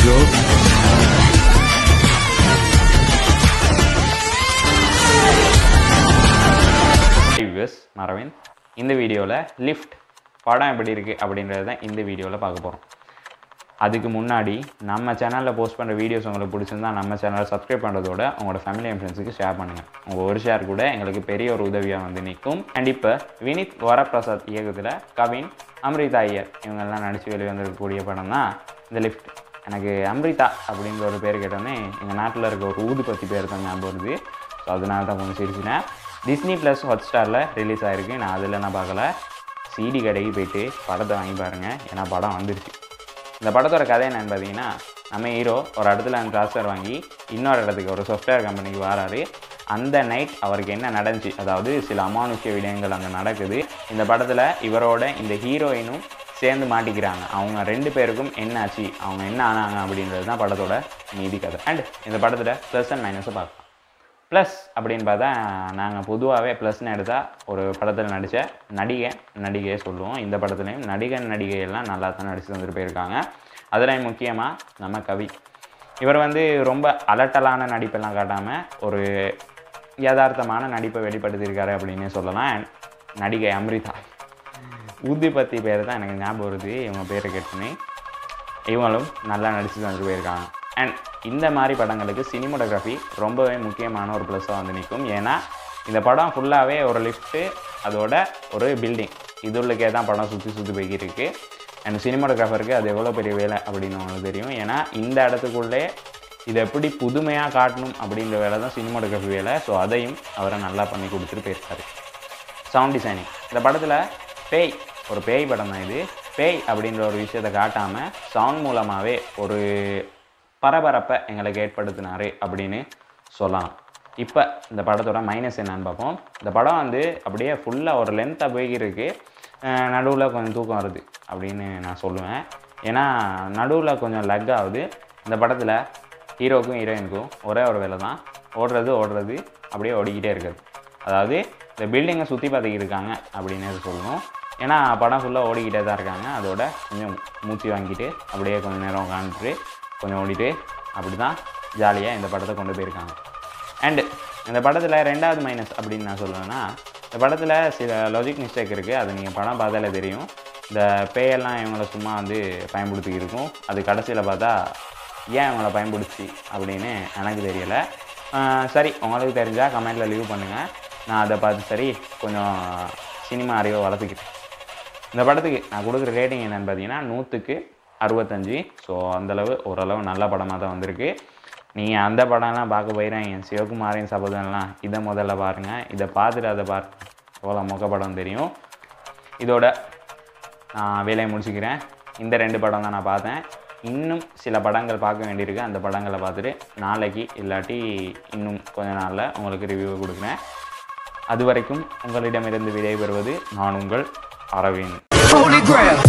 go. Viewers மரவின் இந்த வீடியோவில் lift படம் எப்படி இருக்குது அப்படின்றது தான் இந்த வீடியோவில் பார்க்க போகிறோம் அதுக்கு முன்னாடி நம்ம சேனலில் போஸ்ட் பண்ணுற வீடியோஸ் உங்களுக்கு பிடிச்சிருந்தா நம்ம சேனலை சப்ஸ்கிரைப் பண்ணுறதோட உங்களோட ஃபேமிலி அண்ட் ஃப்ரெண்ட்ஸுக்கு ஷேர் பண்ணுங்கள் உங்கள் ஒரு ஷேர் கூட எங்களுக்கு பெரிய ஒரு உதவியாக வந்து நிற்கும் அண்ட் இப்போ வினித் வரப்பிரசாத் இயக்கத்தில் கவின் அம்ரிதா ஐயர் இவங்கெல்லாம் நடித்து வெளியே வந்திருக்கக்கூடிய படம் தான் இந்த லிஃப்ட் எனக்கு அம்ரிதா அப்படிங்கிற ஒரு பேர் கேட்டோன்னே எங்கள் நாட்டில் இருக்க ஒரு ஊதுபத்தி பேர் தான் ஞாபகம் வருது ஸோ அதனால தான் கொஞ்சம் சிரிச்சினேன் டிஸ்னி ப்ளஸ் ஹாட் ஸ்டாரில் ரிலீஸ் ஆகிருக்கு நான் அதில் நான் பார்க்கல சிடி கடைக்கு போயிட்டு படத்தை வாங்கி பாருங்கள் ஏன்னா படம் வந்துருச்சு இந்த படத்தோட கதை என்னன்னு பார்த்தீங்கன்னா நம்ம ஹீரோ ஒரு இடத்துல ட்ரான்ஸ்ஃபர் வாங்கி இன்னொரு இடத்துக்கு ஒரு சாஃப்ட்வேர் கம்பெனிக்கு வராரு அந்த நைட் அவருக்கு என்ன நடந்துச்சு அதாவது சில அமானுஷ்ய விடயங்கள் அங்கே நடக்குது இந்த படத்தில் இவரோட இந்த ஹீரோயினும் சேர்ந்து மாட்டிக்கிறாங்க அவங்க ரெண்டு பேருக்கும் என்ன ஆச்சு அவங்க என்ன ஆனாங்க அப்படின்றது தான் படத்தோட மீதி கதை அண்ட் இந்த படத்தில் ப்ளஸ் அண்ட் மைனஸை பார்க்கலாம் ப்ளஸ் அப்படின்னு பார்த்தா நாங்கள் பொதுவாகவே ப்ளஸ்னு எடுத்தால் ஒரு படத்தில் நடித்த நடிகை நடிகையை சொல்லுவோம் இந்த படத்துலையும் நடிகன் நடிகையெல்லாம் நல்லா தான் நடிச்சு வந்துட்டு போயிருக்காங்க அதில் முக்கியமாக நம்ம கவி இவர் வந்து ரொம்ப அலட்டலான நடிப்பெல்லாம் காட்டாமல் ஒரு யதார்த்தமான நடிப்பை வெளிப்படுத்தியிருக்காரு அப்படின்னு சொல்லலாம் And நடிகை அம்ரிதா ஊதி பற்றி பேர் தான் எனக்கு ஞாபகம் வருது இவங்க பேரை கேட்டுனே இவங்களும் நல்லா நடிச்சு வந்துட்டு போயிருக்காங்க அண்ட் இந்த மாதிரி படங்களுக்கு சினிமோட்டோகிராஃபி ரொம்பவே முக்கியமான ஒரு ப்ளஸ்ஸாக வந்து நிற்கும் ஏன்னா இந்த படம் ஃபுல்லாகவே ஒரு லிஃப்ட்டு அதோட ஒரு பில்டிங் இதுள்ளக்கே தான் படம் சுற்றி சுற்றி போய்கிட்டு இருக்கு அண்ட் சினிமோட்டோகிராஃபருக்கு அது எவ்வளோ பெரிய வேலை அப்படின்னு உங்களுக்கு தெரியும் ஏன்னா இந்த இடத்துக்குள்ளே இதை எப்படி புதுமையாக காட்டணும் அப்படின்ற வேலை தான் சினிமோட்டோகிராஃபி வேலை ஸோ அதையும் அவரை நல்லா பண்ணி கொடுத்துட்டு போயிருக்காரு சவுண்ட் டிசைனிங் இந்த படத்தில் பேய் ஒரு பேய் படம் தான் இது பேய் அப்படின்ற ஒரு விஷயத்தை காட்டாமல் சவுண்ட் மூலமாகவே ஒரு பரபரப்பை எங்களுக்கு ஏற்படுத்தினாரு அப்படின்னு சொல்லலாம் இப்போ இந்த படத்தோட மைனஸ் என்னன்னு பார்ப்போம் இந்த படம் வந்து அப்படியே ஃபுல்லாக ஒரு லென்த்தாக போய்கிருக்கு நடுவில் கொஞ்சம் தூக்கம் வருது அப்படின்னு நான் சொல்லுவேன் ஏன்னா நடுவில் கொஞ்சம் லக் ஆகுது இந்த படத்தில் ஹீரோக்கும் ஹீரோயினுக்கும் ஒரே ஒரு வேலை தான் ஓடுறது ஓடுறது அப்படியே ஓடிக்கிட்டே இருக்குது அதாவது இந்த பில்டிங்கை சுற்றி பார்த்துக்கிட்டு இருக்காங்க அப்படின்னு சொல்லணும் ஏன்னா படம் ஃபுல்லாக ஓடிக்கிட்டே தான் இருக்காங்க அதோட கொஞ்சம் மூச்சு வாங்கிட்டு அப்படியே கொஞ்சம் நேரம் உட்காந்துட்டு கொஞ்சம் ஓடிட்டு அப்படி தான் ஜாலியாக இந்த படத்தை கொண்டு போயிருக்காங்க அண்டு இந்த படத்தில் ரெண்டாவது மைனஸ் அப்படின்னு நான் சொல்லுவேன்னா இந்த படத்தில் சில லாஜிக் மிஸ்டேக் இருக்குது அது நீங்கள் படம் பார்த்தாலே தெரியும் இந்த பேயெல்லாம் இவங்கள சும்மா வந்து பயன்படுத்தி இருக்கும் அது கடைசியில் பார்த்தா ஏன் இவங்கள பயன்படுத்தி அப்படின்னு எனக்கு தெரியலை சரி உங்களுக்கு தெரிஞ்சால் கமெண்ட்டில் லீவ் பண்ணுங்கள் நான் அதை பார்த்து சரி கொஞ்சம் சினிமா அறிவை வளர்த்துக்கிட்டேன் இந்த படத்துக்கு நான் கொடுக்குற ரேட்டிங் என்னென்னு பார்த்தீங்கன்னா நூற்றுக்கு அறுபத்தஞ்சு ஸோ அந்தளவு ஓரளவு நல்ல படமாக தான் வந்திருக்கு நீங்கள் அந்த படம்லாம் பார்க்க போயிடாங்க சிவகுமாரின் சபதம்லாம் இதை முதல்ல பாருங்கள் இதை பார்த்துட்டு அதை பாருங்க எவ்வளோ மொக்க படம் தெரியும் இதோட நான் வேலையை முடிச்சுக்கிறேன் இந்த ரெண்டு படம் தான் நான் பார்த்தேன் இன்னும் சில படங்கள் பார்க்க வேண்டியிருக்கு அந்த படங்களை பார்த்துட்டு நாளைக்கு இல்லாட்டி இன்னும் கொஞ்ச நாளில் உங்களுக்கு ரிவ்யூ கொடுக்குறேன் அது வரைக்கும் உங்களிடமிருந்து விடைபெறுவது நான் உங்கள் அரவிந்த் Holy Grail.